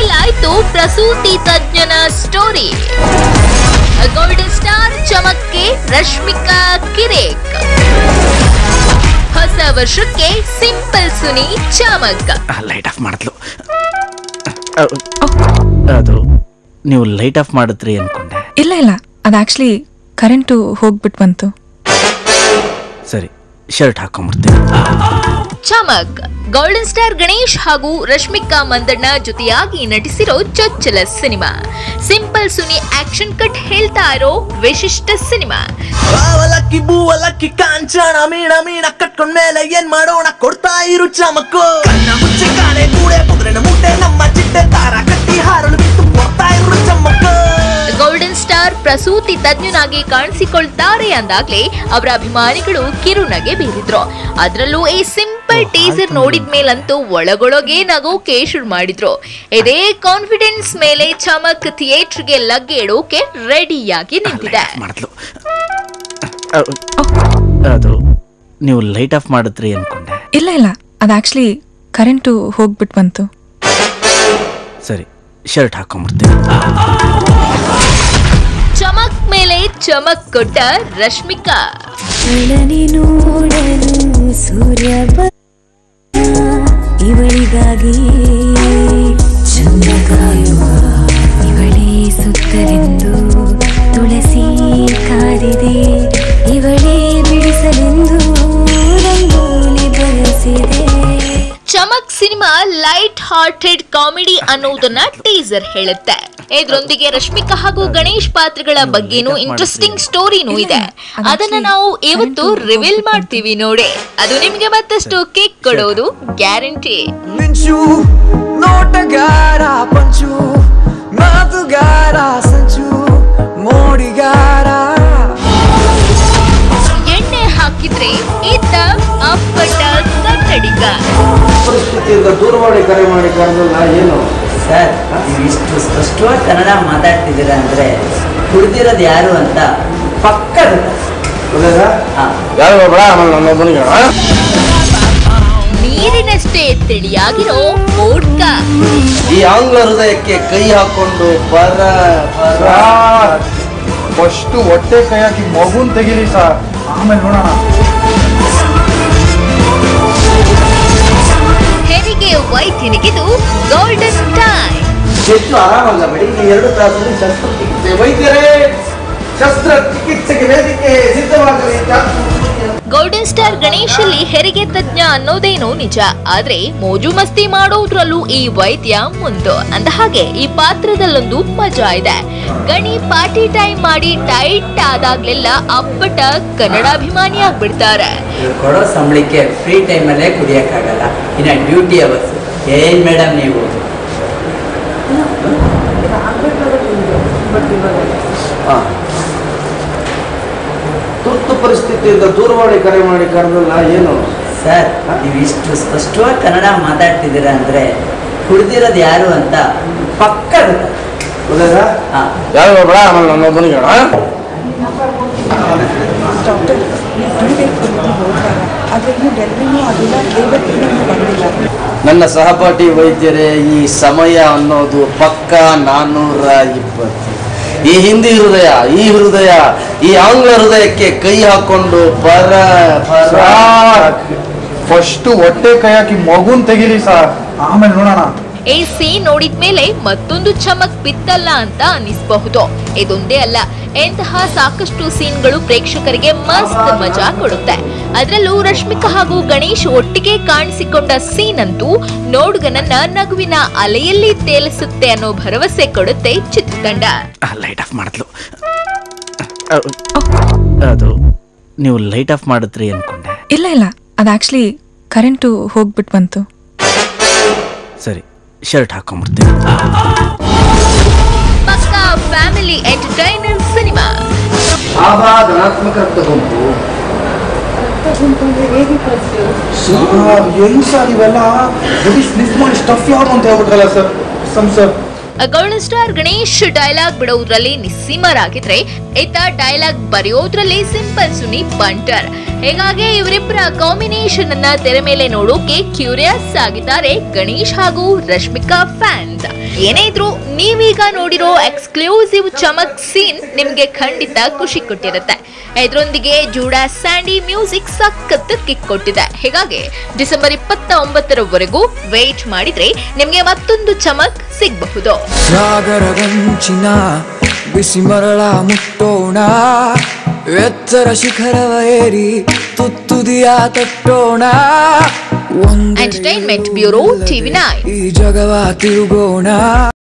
ಬಯಲಾಯ್ತು ಪ್ರಸೂತಿ ತಜ್ಞನ story golden star ಚಮಕ್ಕೆ ರಶ್ಮಿಕಾ ಕಿರೇಕ್ ಹೊಸ ವರ್ಷಕ್ಕೆ simple Suni Chamak light off ಮಾಡಿದ್ಲು ಅದು ನೀವು ಲೈಟ್ ಆಫ್ ಮಾಡಿದ್ರಿ ಅನ್ಕೊಂಡೆ ಇಲ್ಲ ಇಲ್ಲ ಅದು ಆಕ್ಚುಲಿ ಕರೆಂಟು ಹೋಗ್ಬಿಟ್ಟು ಬಂತು ಸರಿ ಶರ್ಟ್ ಹಾಕೊಂಡ್ಬಿಡ್ತೀನಿ ಚಮಕ್ ಗೋಲ್ಡನ್ ಸ್ಟಾರ್ ಗಣೇಶ್ ಹಾಗೂ ರಶ್ಮಿಕಾ ಮಂದಣ್ಣ ಜೊತೆಯಾಗಿ ನಟಿಸಿರೋ ಚೊಚ್ಚಲ cinema simple Suni action cut ಹೇಳ್ತಾ ಇರೋ ವಿಶಿಷ್ಟ ಸಿನಿಮಾ ಅವಲಕ್ಕಿ ಬೂವಲಕ್ಕಿ ಕಾಂಚನ ಮೀಣ ಮೀಣ ಕಟ್ಕೊಂಡ್ ಮೇಲೆ ಏನ್ ಮಾಡೋಣ ಕೊಡ್ತಾ ಇರು ಚಮಕ್ಕು ಕಣ್ಣ ಮುಚ್ಚೆ ಕಾಣೆ ಕೂಡೆ ಮುದ್ರೆನ ಮುಟ್ಟೆ ನಮ್ಮ ಚಿಟ್ಟೆ ತಾರ ಕಟ್ಟಿ ಹಾರಲು ಬಿಟ್ಟು ಕೊಡ್ತಾ ಇರು ಚಮಕ್ಕು ಗೋಲ್ಡನ್ ಸ್ಟಾರ್ ಪ್ರಸೂತಿ ತಜ್ಞನಾಗಿ ಕಾಣಿಸಿಕೊಳ್ತಾರೆ ಅಂದಾಗ್ಲೇ ಅವರ ಅಭಿಮಾನಿಗಳು ಕಿರುನಗೆ ಬೀರಿದ್ರು ಅದರಲ್ಲೂ ಈ ಸಿಂಪಲ್ ಟೀಸರ್ ನೋಡಿದ ಮೇಲಂತೂ ಒಳಗೊಳಗೆ ನಗೋಕೆ ಶುರು ಮಾಡಿದ್ರು ಇದೇ ಕಾನ್ಫಿಡೆನ್ಸ್ ಮೇಲೆ ಚಮಕ್ ಥಿಯೇಟರ್ಗೆ ಲಗ್ಗೆ ಇಡೋಕೆ ರೆಡಿಯಾಗಿ ನಿಂತಿದೆ ಮಾಡಿದ್ಲು ಅದು ನೀವು ಲೈಟ್ ಆಫ್ ಮಾಡಿದ್ರಿ ಅನ್ಕೊಂಡೆ ಇಲ್ಲ ಇಲ್ಲ ಅದು ಆಕ್ಚುಲಿ ಕರೆಂಟು ಹೋಗ್ಬಿಟ್ಟು ಬಂತು ಸರಿ ಶರ್ಟ್ ಹಾಕೊಂಡ್ಬಿಡ್ತೀನಿ ಚಮಕ್ ಮೇಲೆ ಚಮಕ್ ಕೊಟ್ಟ ರಶ್ಮಿಕಾ ಅವಳನೆ ನೋಡಲು ಸೂರ್ಯ ಬ ಇವಳಿಗಾಗಿ ಚಂದ ಕಾಯುವ ಇವಳೇ ಸುತ್ತಲೆಂದು ತುಳಸಿ ಕಾದಿದೆ ಇವಳೇ ಬಿಡಿಸಲೆಂದು ರಂಗೋಲಿ ಬಯಸಿದೆ Chamak cinema light hearted comedy ಅನ್ನೋದನ್ನ ಟೀಸರ್ ಹೇಳುತ್ತೆ ಇದರೊಂದಿಗೆ ರಶ್ಮಿಕಾ ಹಾಗೂ ಗಣೇಶ್ ಪಾತ್ರಗಳ ಬಗ್ಗೆನೂ ಇಂಟ್ರೆಸ್ಟಿಂಗ್ ಸ್ಟೋರಿನೂ ಇದೆ ಅದನ್ನ ನಾವು ಇವತ್ತು ರಿವೀಲ್ ಮಾಡ್ತೀವಿ ನೋಡಿ ಅದು ನಿಮ್ಗೆ ಮತ್ತಷ್ಟು ಕಿಕ್ ಕೊಡೋದು ಗ್ಯಾರಂಟಿ ಮಿಂಚು ನೋಟಗಾರ ಪಂಚು ಮಾತುಗಾರ ಸಂಚು ಮೋಡಿಗಾರ ಎಣ್ಣೆ ಹಾಕಿದ್ರೆ ಇದ್ದ ಅಪ್ಪಟ ಕನ್ನಡಿಗ ಪರಿಸ್ಥಿತಿಯಿಂದ ದೂರವಾಣಿ ಕರೆ ಮಾಡಿ ಕರೆದಲ್ಲ ಏನು ಸರ್ ನೀವು ಇಷ್ಟು ಸ್ಪಷ್ಟವಾಗಿ ಕನ್ನಡ ಮಾತಾಡ್ತಿದ್ದೀರಾ ಅಂದ್ರೆ ಕುಡ್ದಿರೋದು ಯಾರು ಅಂತ ಪಕ್ಕ ಒಳ್ಳೆದಾ ಹಾ ಯಾರು ಬೇಡ ಆಮೇಲೆ ನನ್ನೊಬ್ಬನಿಗೆ ನೀರಿನಷ್ಟೇ ತಿಳಿಯಾಗಿರೋ ವೋಡ್ಕಾ ಈ ಆಂಗ್ಲ ಹೃದಯಕ್ಕೆ ಕೈ ಹಾಕೊಂಡು ಬರ ಬರ ಫಸ್ಟ್ ಹೊಟ್ಟೆ ಕೈ ಹಾಕಿ ಮಗುನ್ ತೆಗೀರಿ ಸರ್ ಆಮೇಲೆ ನೋಡೋಣ ಹೆರಿಗೆ ವೈದ್ಯನಿಗಿದು ಗೋಲ್ಡನ್ ಟೈಮ್ ಹೆಚ್ಚು ಆರಾಮಲ್ಲ ಬೇಡಿ ಈ ಎರಡು ತಾಸಲ್ಲಿ ಶಸ್ತ್ರಚಿಕಿತ್ಸೆ ವೈದ್ಯರೇ ಶಸ್ತ್ರಚಿಕಿತ್ಸೆಗೆ ವೇದಿಕೆ ಸಿದ್ಧವಾಗಲಿ ಗೋಲ್ಡನ್ ಸ್ಟಾರ್ ಗಣೇಶ್ ಅಲ್ಲಿ ಹೆರಿಗೆ ತಜ್ಞ ಅನ್ನೋದೇನೋ ನಿಜ ಆದ್ರೆ ಮೋಜು ಮಸ್ತಿ ಮಾಡೋದ್ರಲ್ಲೂ ಈ ವೈದ್ಯ ಮುಂದು ಅಂದ ಹಾಗೆ ಈ ಪಾತ್ರದಲ್ಲೊಂದು ಮಜಾ ಇದೆ ಗಣಿ ಪಾರ್ಟಿ ಟೈಮ್ ಮಾಡಿ ಟೈಟ್ ಆದಾಗ್ಲೆಲ್ಲ ಅಪ್ಪಟ ಕನ್ನಡಾಭಿಮಾನಿ ಆಗ್ಬಿಡ್ತಾರೆ ಇವ್ರು ಕೊಡೋ ಸಂಬಳಕ್ಕೆ ಫ್ರೀ ಟೈಮಲ್ಲೇ ಕುಡಿಯೋಕ್ಕಾಗಲ್ಲ ಇನ್ನು ಡ್ಯೂಟಿ ಅವರ್ಸ್ ಏನ್ ಮೇಡಮ್ ನೀವು ತುರ್ತು ಪರಿಸ್ಥಿತಿಯಿಂದ ದೂರವಾಣಿ ಕರೆ ಮಾಡಿ ಕರೆದಲ್ಲ ಏನು ಸರ್ ನೀವು ಇಷ್ಟು ಸ್ಪಷ್ಟವಾಗಿ ಕನ್ನಡ ಮಾತಾಡ್ತಿದ್ದೀರಾ ಅಂದ್ರೆ ಕುಡ್ದಿರೋದು ಯಾರು ಅಂತ ಪಕ್ಕ ಒಳ್ಳೆದಾ ಹಾ ಯಾರು ಬೇಡ ಆಮೇಲೆ ನನ್ನೊಬ್ಬನಿಗೆ ನನ್ನ ಸಹಪಾಠಿ ವೈದ್ಯರೇ ಈ ಸಮಯ ಅನ್ನೋದು ಪಕ್ಕ ನಾನ್ನೂರ ಇಪ್ಪತ್ತು ಈ ಹಿಂದಿ ಹೃದಯ ಈ ಹೃದಯ ಈ ಆಂಗ್ಲ ಹೃದಯಕ್ಕೆ ಕೈ ಹಾಕೊಂಡು ಬರ ಬರ ಫಸ್ಟ್ ಹೊಟ್ಟೆ ಕೈ ಹಾಕಿ ಮಗುನ್ ತೆಗೀರಿ ಸರ್ ಆಮೇಲೆ ನೋಡೋಣ ಈ ಸೀನ್ ನೋಡಿದ್ಮೇಲೆ ಮತ್ತೊಂದು ಚಮಕ್ ಬಿತ್ತಲ್ಲ ಅಂತ ಅನಿಸಬಹುದು ಇದೊಂದೇ ಅಲ್ಲ ಎಂತಹ ಸಾಕಷ್ಟು ಸೀನ್ಗಳು ಪ್ರೇಕ್ಷಕರಿಗೆ ಮಸ್ತ್ ಮಜಾ ಕೊಡುತ್ತೆ ಅದರಲ್ಲೂ ರಶ್ಮಿಕಾ ಹಾಗೂ ಗಣೇಶ್ ಒಟ್ಟಿಗೆ ಕಾಣಿಸಿಕೊಂಡ ಸೀನ್ ಅಂತೂ ನೋಡುಗನನ್ನ ನಗುವಿನ ಅಲೆಯಲ್ಲಿ ತೇಲಿಸುತ್ತೆ ಅನ್ನೋ ಭರವಸೆ ಕೊಡುತ್ತೆ ಚಿತ್ರತಂಡ ಲೈಟ್ ಆಫ್ ಮಾಡಿದ್ಲು ಅದು ನೀವು ಲೈಟ್ ಆಫ್ ಮಾಡಿದ್ರಿ ಅನ್ಕೊಂಡೆ ಇಲ್ಲ ಇಲ್ಲ ಅದು ಆಕ್ಚುಲಿ ಕರೆಂಟು ಹೋಗ್ಬಿಟ್ಟು ಬಂತು ಸರಿ ಶರ್ಟ್ ಹಾಕೊಂಡ್ಬಿಡ್ತೀನಿ ಪಕ್ಕಾ ಫ್ಯಾಮಿಲಿ ಎಂಟರ್ಟೈನರ್ ಸಿನಿಮಾ ಆಭಾ ಧನಾತ್ಮಕ ರಕ್ತ ಗುಂಪು ಹೆಂಗ್ ಸರ್ ಇವೆಲ್ಲ ಬರೀ ಸ್ನಿಫ್ ಮಾಡಿ ಸ್ಟಫ್ ಯಾವುದು ಅಂತ ಹೇಳ್ಬಿಟ್ರಲ್ಲ sir some sir golden star Ganesh dialogue ಬಿಡೋದ್ರಲ್ಲಿ ನಿಸ್ಸೀಮರಾಗಿದ್ರೆ ಇತ್ತ ಡೈಲಾಗ್ ಬರೆಯೋದ್ರಲ್ಲಿ ಸಿಂಪಲ್ ಸುನಿ ಬಂಟರ್ ಹೀಗಾಗಿ ಇವರಿಬ್ಬರ ಕಾಂಬಿನೇಷನ್ ಅನ್ನ ತೆರೆ ಮೇಲೆ ನೋಡೋಕೆ ಕ್ಯೂರಿಯಸ್ ಆಗಿದ್ದಾರೆ ಗಣೇಶ್ ಹಾಗೂ ರಶ್ಮಿಕಾ ಫ್ಯಾನ್ಸ್ ಏನೇ ಇದ್ರು ನೀವೀಗ ನೋಡಿರೋ ಎಕ್ಸ್ಕ್ಲೂಸಿವ್ ಚಮಕ್ ಸೀನ್ ನಿಮ್ಗೆ ಖಂಡಿತ ಖುಷಿ ಕೊಟ್ಟಿರುತ್ತೆ ಇದರೊಂದಿಗೆ ಜೂಡಾ ಸ್ಯಾಂಡಿ ಮ್ಯೂಸಿಕ್ ಸಖತ್ ಕಿಕ್ ಕೊಟ್ಟಿದೆ ಹೀಗಾಗಿ ಡಿಸೆಂಬರ್ ಇಪ್ಪತ್ತ ಒಂಬತ್ತರವರೆಗೂ ವೇಟ್ ಮಾಡಿದ್ರೆ ನಿಮ್ಗೆ ಮತ್ತೊಂದು ಚಮಕ್ ಸಿಗಬಹುದು ಸಾಗರಗಂಚಿನ ಬಿಸಿ ಮರಳ ಮುಟ್ಟೋಣ ಎತ್ತರ ಶಿಖರವ ಏರಿ ತುತ್ತುದಿಯ ತಟ್ಟೋಣ ಒಂದೆಡೆ ಎಂಟರ್ಟೈನ್ಮೆಂಟ್ ಬ್ಯೂರೋ ಟಿವಿ ನೈನ್ ಈ ಜಗವ ತಿರುಗೋಣ